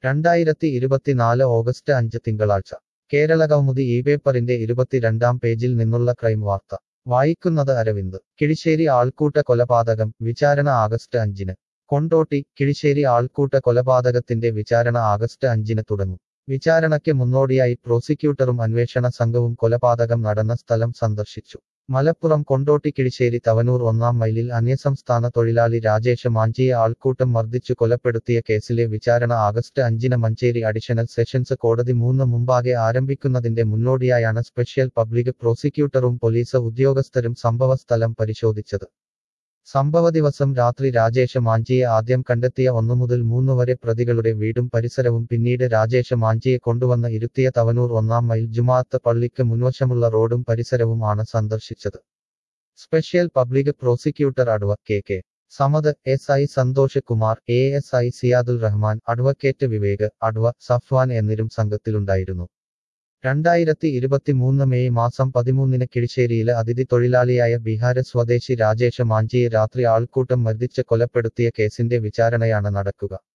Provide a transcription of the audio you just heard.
രണ്ടായിരത്തി ഇരുപത്തിനാല് ഓഗസ്റ്റ് അഞ്ച് തിങ്കളാഴ്ച കേരളകൗമുദി ഈ പേപ്പറിന്റെ ഇരുപത്തിരണ്ടാം പേജിൽ നിന്നുള്ള ക്രൈം വാർത്ത വായിക്കുന്നത് അരവിന്ദ് കിഴിശ്ശേരി ആൾക്കൂട്ട കൊലപാതകം വിചാരണ ആഗസ്റ്റ് അഞ്ചിന് കൊണ്ടോട്ടി കിഴിശ്ശേരി ആൾക്കൂട്ട കൊലപാതകത്തിന്റെ വിചാരണ ആഗസ്റ്റ് അഞ്ചിന് തുടങ്ങും വിചാരണയ്ക്ക് മുന്നോടിയായി പ്രോസിക്യൂട്ടറും അന്വേഷണ സംഘവും കൊലപാതകം നടന്ന സ്ഥലം സന്ദർശിച്ചു മലപ്പുറം കൊണ്ടോട്ടി കിഴിശ്ശേരി തവനൂർ ഒന്നാം മൈലിൽ അന്യസംസ്ഥാന തൊഴിലാളി രാജേഷ് മാഞ്ചിയെ ആൾക്കൂട്ടം മർദ്ദിച്ചു കൊലപ്പെടുത്തിയ കേസിലെ വിചാരണ ആഗസ്റ്റ് അഞ്ചിന് മഞ്ചേരി അഡീഷണൽ സെഷൻസ് കോടതി മൂന്ന് മുമ്പാകെ ആരംഭിക്കുന്നതിന്റെ മുന്നോടിയായാണ് സ്പെഷ്യൽ പബ്ലിക് പ്രോസിക്യൂട്ടറും പോലീസ് ഉദ്യോഗസ്ഥരും സംഭവസ്ഥലം പരിശോധിച്ചത് സംഭവ ദിവസം രാത്രി രാജേഷ് മാഞ്ചിയെ ആദ്യം കണ്ടെത്തിയ ഒന്നു മുതൽ മൂന്ന് വരെ പ്രതികളുടെ വീടും പരിസരവും പിന്നീട് രാജേഷ് മാഞ്ചിയെ കൊണ്ടുവന്ന് ഇരുത്തിയ തവനൂർ ഒന്നാം മൈൽ ജുമാഅത്ത് പള്ളിക്ക് മുൻവശമുള്ള റോഡും പരിസരവും ആണ് സന്ദർശിച്ചത് special public prosecutor adv K K Samad S I Santhosh Kumar A S I Ziyadul Rahman advocate Vivek adv Safwan എന്നിവരും സംഘത്തിലുണ്ടായിരുന്നു രണ്ടായിരത്തി ഇരുപത്തിമൂന്ന് മെയ് മാസം പതിമൂന്നിന് കിഴിശ്ശേരിയിലെ അതിഥി തൊഴിലാളിയായ ബീഹാര് സ്വദേശി രാജേഷ് മാഞ്ചിയെ രാത്രി ആൾക്കൂട്ടം മർദ്ദിച്ച് കൊലപ്പെടുത്തിയ കേസിന്റെ വിചാരണയാണ് നടക്കുക